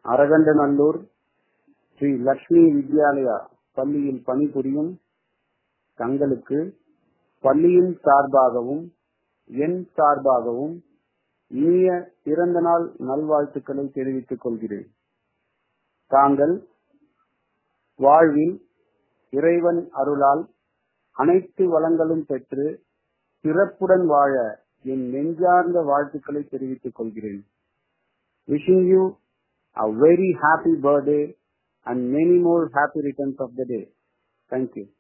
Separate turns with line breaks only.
அரகண்டநல்லூர் ஸ்ரீ லட்சுமி வித்யாலயா பள்ளியில் பணிபுரியும் தங்களுக்கு பள்ளியின் சார்பாகவும் என் சார்பாகவும் இனிய பிறந்த நாள் நல்வாழ்த்துக்களை தெரிவித்துக் கொள்கிறேன் தாங்கள் வாழ்வில் இறைவன் அருளால் அனைத்து வளங்களும் பெற்று சிறப்புடன் வாழ என் நெஞ்சார்ந்த வாழ்த்துக்களை தெரிவித்துக் கொள்கிறேன் wishing you a very happy birthday and many more happy returns of the day. Thank you.